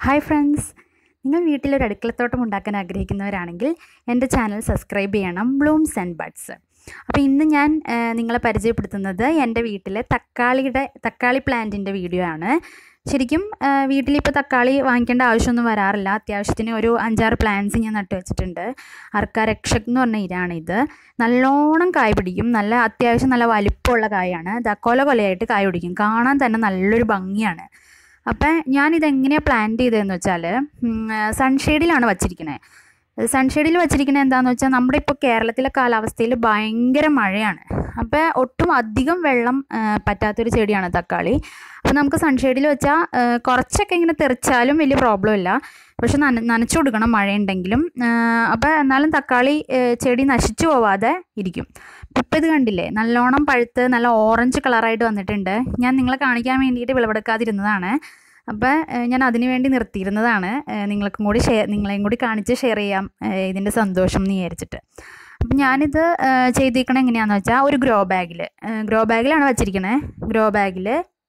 hi friends നിങ്ങൾ വീട്ടിലൊരു അടുക്കളത്തോട്ടം ഉണ്ടാക്കാൻ ആഗ്രഹിക്കുന്നവരാണെങ്കിൽ എൻ്റെ ചാനൽ സബ്സ്ക്രൈബ് ചെയ്യണം ബ്ലൂംസ് ആൻഡ് ബഡ്സ് അപ്പോൾ ഇന്ന് ഞാൻ ആ, നിങ്ങളെ പരിചയപ്പെടുത്തുന്നത് എൻ്റെ വീട്ടിലെ തക്കാളിയുടെ തക്കാളി പ്ലാന്റിൻ്റെ വീഡിയോ ആണ് ശരിക്കും ആ, വീട്ടിലിപ്പോൾ തക്കാളി വാങ്ങിക്കേണ്ട ആവശ്യമൊന്നും വരാറില്ല അത്യാവശ്യത്തിന് ഒരു അഞ്ചാറ് പ്ലാന്റ്സ് ഞാൻ നട്ടു വെച്ചിട്ടുണ്ട് അർക്ക രക്ഷക് എന്ന് പറഞ്ഞ ഇരാണ് ഇത് നല്ലോണം കായ് പിടിക്കും നല്ല അത്യാവശ്യം നല്ല വലിപ്പമുള്ള കായാണ് ദാ കൊല കൊലയായിട്ട് കായ് പിടിക്കും കാണാൻ തന്നെ നല്ലൊരു ഭംഗിയാണ് അപ്പം ഞാനിതെങ്ങനെയാണ് പ്ലാൻ ചെയ്തതെന്ന് വെച്ചാൽ സൺഷെയ്ഡിലാണ് വച്ചിരിക്കുന്നത് സൺഷെയ്ഡിൽ വച്ചിരിക്കുന്നത് എന്താണെന്ന് വെച്ചാൽ നമ്മുടെ ഇപ്പോൾ കേരളത്തിലെ കാലാവസ്ഥയിൽ ഭയങ്കര മഴയാണ് അപ്പോൾ ഒട്ടും അധികം വെള്ളം ആ, പറ്റാത്തൊരു ചെടിയാണ് തക്കാളി അപ്പോൾ നമുക്ക് സൺഷെയ്ഡിൽ വെച്ചാൽ ആ, കുറച്ചൊക്കെ ഇങ്ങനെ തെറിച്ചാലും വലിയ പ്രോബ്ലം ഇല്ല പക്ഷെ നന നനച്ചു കൊടുക്കണം മഴയുണ്ടെങ്കിലും അപ്പോൾ എന്നാലും തക്കാളി ആ, ചെടി നശിച്ചു പോവാതെ ഇരിക്കും ഇപ്പം ഇത് കണ്ടില്ലേ നല്ലോണം പഴുത്ത് നല്ല ഓറഞ്ച് കളറായിട്ട് വന്നിട്ടുണ്ട് ഞാൻ നിങ്ങളെ കാണിക്കാൻ വേണ്ടിയിട്ട് വിളവെടുക്കാതിരുന്നതാണ് അപ്പോൾ ഞാൻ അതിനു വേണ്ടി നിർത്തിയിരുന്നതാണ് ഏഹ് നിങ്ങൾക്കും കൂടി ഷെയർ നിങ്ങളെയും കൂടി കാണിച്ച് ഷെയർ ചെയ്യാം ഏഹ് ഇതിൻ്റെ സന്തോഷം എന്ന് വിചാരിച്ചിട്ട് അപ്പം ഞാനിത് ഏഹ് ചെയ്തിരിക്കണത് എങ്ങനെയാണെന്ന് വെച്ചാൽ ഒരു ഗ്രോ ബാഗിൽ ഗ്രോ ബാഗിലാണ് വച്ചിരിക്കണേ ഗ്രോ ബാഗിൽ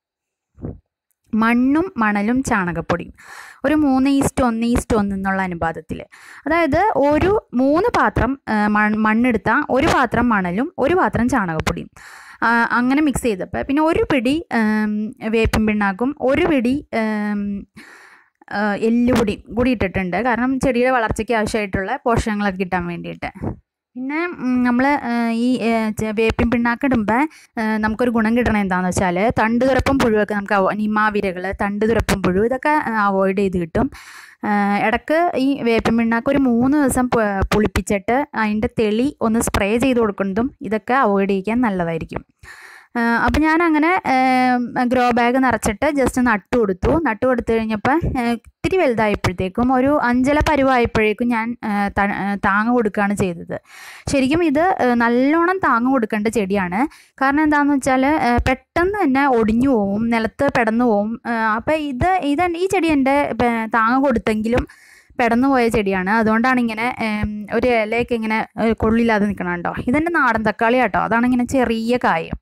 മണ്ണും മണലും ചാണകപ്പൊടിയും ഒരു മൂന്ന് ഈസ്റ്റ് ഒന്ന് ഈസ്റ്റ് ഒന്ന് എന്നുള്ള അനുപാതത്തിൽ അതായത് ഒരു മൂന്ന് പാത്രം ആ, മൺ മണ്ണെടുത്താൽ ഒരു പാത്രം മണലും ഒരു പാത്രം ചാണകപ്പൊടിയും ആ, അങ്ങനെ മിക്സ് ചെയ്തപ്പോൾ പിന്നെ ഒരു പിടി ആം, വേപ്പിൻ പിണ്ണാക്കും ഒരു പിടി ആം, ആ, എല്ലുപൊടിയും കൂടി ഇട്ടിട്ടുണ്ട് കാരണം ചെടിയുടെ വളർച്ചയ്ക്ക് ആവശ്യമായിട്ടുള്ള പോഷകങ്ങളൊക്കെ കിട്ടാൻ വേണ്ടിയിട്ട് പിന്നെ നമ്മൾ ഈ ഏ, ചെ- വേപ്പിൻ പിണ്ണാക്ക് ഇടുമ്പോൾ നമുക്കൊരു ഗുണം കിട്ടണം എന്താണെന്ന് വെച്ചാൽ തണ്ട് തുരപ്പം പുഴുവൊക്കെ നമുക്ക് അവ- നിമാവിരകൾ തണ്ട് തുരപ്പം പുഴു ഇതൊക്കെ അവോയ്ഡ് ചെയ്ത് കിട്ടും ആ, ഇടയ്ക്ക് ഈ വേപ്പിൻ പിണ്ണാക്ക് ഒരു മൂന്ന് ദിവസം പു- പുളിപ്പിച്ചിട്ട് അതിൻ്റെ തെളി ഒന്ന് സ്പ്രേ ചെയ്ത് കൊടുക്കുന്നതും ഇതൊക്കെ അവോയ്ഡ് ചെയ്യിക്കാൻ നല്ലതായിരിക്കും അപ്പം ഞാൻ അങ്ങനെ ഗ്രോ ബാഗ് നിറച്ചിട്ട് ജസ്റ്റ് നട്ടു കൊടുത്തു നട്ടു കൊടുത്തു കഴിഞ്ഞപ്പോൾ ഇത്തിരി വലുതായപ്പോഴത്തേക്കും ഒരു അഞ്ചല പരുവായപ്പോഴേക്കും ഞാൻ ആ, ത- ആ, താങ്ങ് കൊടുക്കുകയാണ് ചെയ്തത് ശരിക്കും ഇത് ആ, നല്ലോണം താങ്ങ് കൊടുക്കേണ്ട ചെടിയാണ് കാരണം എന്താണെന്ന് വെച്ചാൽ പെട്ടെന്ന് തന്നെ ഒടിഞ്ഞു പോവും നിലത്ത് പെടന്നു പോവും അപ്പം ഇത് ഇത് ഈ ചെടി എൻ്റെ പ- താങ്ങ് കൊടുത്തെങ്കിലും പെടന്നു പോയ ചെടിയാണ് അതുകൊണ്ടാണ് ഇങ്ങനെ ഏം, ഒരു ഇലയൊക്കെ ഇങ്ങനെ ഏ, കൊള്ളില്ലാതെ നിൽക്കണം കേട്ടോ ഇതെൻ്റെ നാടൻ തക്കാളി കേട്ടോ അതാണ് ഇങ്ങനെ ചെറിയ കായം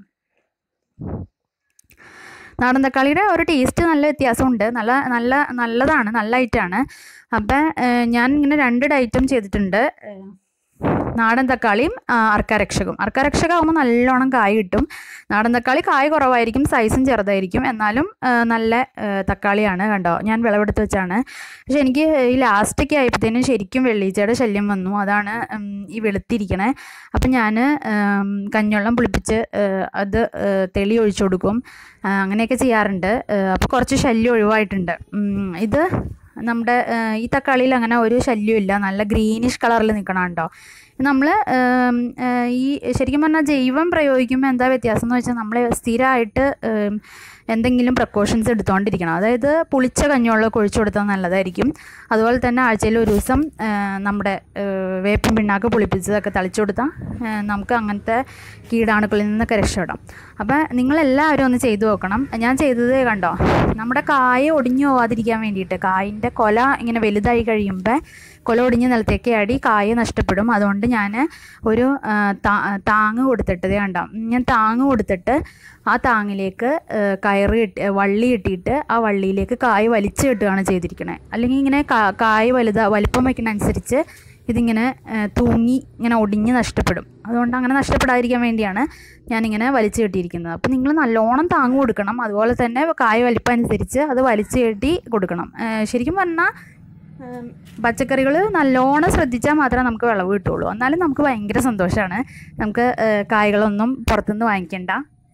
നാടൻ തക്കാളിയുടെ ഒരു ടേസ്റ്റ് നല്ല വ്യത്യാസമുണ്ട് നല്ല നല്ല നല്ലതാണ് നല്ല ഐറ്റമാണ് അപ്പം ഞാൻ ഇങ്ങനെ രണ്ട് ഐറ്റം ചെയ്തിട്ടുണ്ട് ഏഹ് നാടൻ തക്കാളിയും ആ, അർക്കരക്ഷകം അർക്കരക്ഷകമാകുമ്പോൾ നല്ലോണം കായ് കിട്ടും നാടൻ തക്കാളി കായ് കുറവായിരിക്കും സൈസും ചെറുതായിരിക്കും എന്നാലും ആ, നല്ല ആ, തക്കാളിയാണ് കണ്ടോ ഞാൻ വിളവെടുത്ത് വെച്ചാണ് പക്ഷെ എനിക്ക് ഈ ലാസ്റ്റൊക്കെ ആയപ്പോഴത്തേനും ശരിക്കും വെള്ളീച്ചയുടെ ശല്യം വന്നു അതാണ് ഉം, ഈ വെളുത്തിരിക്കണേ അപ്പം ഞാൻ കഞ്ഞുള്ളം പുളിപ്പിച്ച് ആ, അത് ആ, തെളി ഒഴിച്ചു കൊടുക്കും ആ, അങ്ങനെയൊക്കെ ചെയ്യാറുണ്ട് അപ്പോൾ കുറച്ച് ശല്യം ഒഴിവായിട്ടുണ്ട് ഉം, ഇത് നമ്മുടെ ആ, ഈ തക്കാളിയിൽ അങ്ങനെ ഒരു ശല്യമില്ല നല്ല ഗ്രീനിഷ് കളറിൽ നിൽക്കണം കേട്ടോ നമ്മൾ ഈ ശരിക്കും പറഞ്ഞാൽ ജൈവം പ്രയോഗിക്കുമ്പോൾ എന്താ വ്യത്യാസം എന്ന് വെച്ചാൽ നമ്മൾ സ്ഥിരമായിട്ട് ഉം, എന്തെങ്കിലും പ്രിക്കോഷൻസ് എടുത്തുകൊണ്ടിരിക്കണം അതായത് പുളിച്ച കഞ്ഞിവെള്ളമൊക്കെ ഒഴിച്ചു കൊടുത്താൽ നല്ലതായിരിക്കും അതുപോലെ തന്നെ ആഴ്ചയിൽ ഒരു ദിവസം ആ, നമ്മുടെ ആ, വേപ്പിൻ പിണ്ണാക്ക് പുളിപ്പിച്ചതൊക്കെ തളിച്ചു കൊടുത്താൽ ആ, നമുക്ക് അങ്ങനത്തെ കീടാണുക്കളിൽ നിന്നൊക്കെ രക്ഷപ്പെടാം അപ്പം നിങ്ങളെല്ലാവരും ഒന്ന് ചെയ്തു നോക്കണം ഞാൻ ചെയ്തത് കണ്ടോ നമ്മുടെ കായ ഒടിഞ്ഞു പോവാതിരിക്കാൻ വേണ്ടിയിട്ട് കായിൻ്റെ കൊല ഇങ്ങനെ വലുതായി കഴിയുമ്പോൾ കൊല ഒടിഞ്ഞ് നിലത്തേക്ക് ആടി കായ നഷ്ടപ്പെടും അതുകൊണ്ട് ഞാൻ ഒരു ആ, താ- താങ്ങ് കൊടുത്തിട്ട് ദേ കണ്ടോ ഞാൻ താങ്ങ് കൊടുത്തിട്ട് ആ താങ്ങിലേക്ക് ആ, കയറ് കെട്ടി വള്ളി കെട്ടിയിട്ട് ആ വള്ളിയിലേക്ക് കായ വലിച്ചു കെട്ടുകയാണ് ചെയ്തിരിക്കുന്നത് അല്ലെങ്കിൽ ഇങ്ങനെ കാ- കായ വലുതാ വലിപ്പം വയ്ക്കുന്ന അനുസരിച്ച് ഇതിങ്ങനെ ആ, തൂങ്ങി ഇങ്ങനെ ഒടിഞ്ഞ് നഷ്ടപ്പെടും അതുകൊണ്ട് അങ്ങനെ നഷ്ടപ്പെടാതിരിക്കാൻ വേണ്ടിയാണ് ഞാനിങ്ങനെ വലിച്ചു കെട്ടിയിരിക്കുന്നത് അപ്പോൾ നിങ്ങൾ നല്ലോണം താങ്ങ് കൊടുക്കണം അതുപോലെ തന്നെ കായ വലിപ്പം അനുസരിച്ച് അത് വലിച്ചു കെട്ടി കൊടുക്കണം ആ, ശരിക്കും പറഞ്ഞാൽ പച്ചക്കറികൾ നല്ലോണം ശ്രദ്ധിച്ചാൽ മാത്രമേ നമുക്ക് വിളവ് കിട്ടുള്ളൂ എന്നാലും നമുക്ക് ഭയങ്കര സന്തോഷമാണ് നമുക്ക് ആ, കായ്കളൊന്നും പുറത്തുനിന്ന് വാങ്ങിക്കണ്ട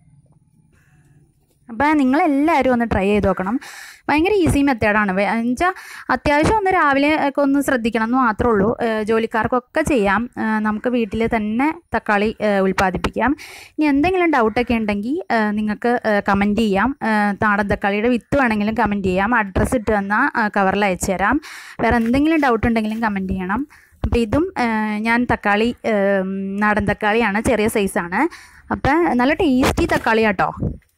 അപ്പോൾ നിങ്ങളെല്ലാവരും ഒന്ന് ട്രൈ ചെയ്ത് നോക്കണം ഭയങ്കര ഈസി മെത്തേഡാണ് എന്നുവെച്ചാൽ അത്യാവശ്യം ഒന്ന് രാവിലെ ഒക്കെ ഒന്ന് ശ്രദ്ധിക്കണം എന്ന് മാത്രമേ ഉള്ളൂ ഏഹ് ജോലിക്കാർക്കൊക്കെ ചെയ്യാം ഏഹ് നമുക്ക് വീട്ടിൽ തന്നെ തക്കാളി ഏഹ് ഉൽപ്പാദിപ്പിക്കാം ഇനി എന്തെങ്കിലും ഡൗട്ടൊക്കെ ഉണ്ടെങ്കിൽ ഏഹ് നിങ്ങൾക്ക് കമൻറ്റ് ചെയ്യാം ഏഹ് നാടൻ തക്കാളിയുടെ വിത്ത് വേണമെങ്കിലും കമൻറ്റ് ചെയ്യാം അഡ്രസ്സ് ഇട്ട് തന്നാൽ കവറിൽ അയച്ചു തരാം വേറെ എന്തെങ്കിലും ഡൗട്ട് ഉണ്ടെങ്കിലും കമൻറ്റ് ചെയ്യണം അപ്പോൾ ഇതും ഏഹ് ഞാൻ തക്കാളി ഏഹ് നാടൻ തക്കാളിയാണ് ചെറിയ സൈസാണ് അപ്പം നല്ല ടേസ്റ്റി തക്കാളി കേട്ടോ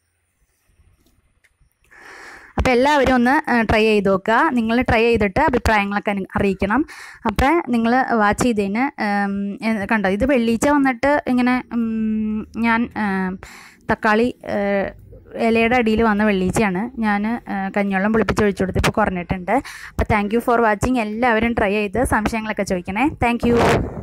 അപ്പോൾ എല്ലാവരും ഒന്ന് ട്രൈ ചെയ്ത് നോക്കുക നിങ്ങൾ ട്രൈ ചെയ്തിട്ട് അഭിപ്രായങ്ങളൊക്കെ അനി- അറിയിക്കണം അപ്പോൾ നിങ്ങൾ വാച്ച് ചെയ്തതിന് ഉം, എ- കണ്ടോ ഇത് വെള്ളിച്ച വന്നിട്ട് ഇങ്ങനെ ഉം, ഞാൻ ഉം, തക്കാളി ഏഹ്, ഇലയുടെ അടിയിൽ വന്ന വെള്ളീച്ചയാണ് ഞാൻ കഞ്ഞിവെള്ളം പുളിപ്പിച്ച് ഒഴിച്ചു കൊടുത്ത് ഇപ്പോൾ കുറഞ്ഞിട്ടുണ്ട് അപ്പോൾ താങ്ക് യു ഫോർ വാച്ചിങ് എല്ലാവരും ട്രൈ ചെയ്ത് സംശയങ്ങളൊക്കെ ചോദിക്കണേ താങ്ക്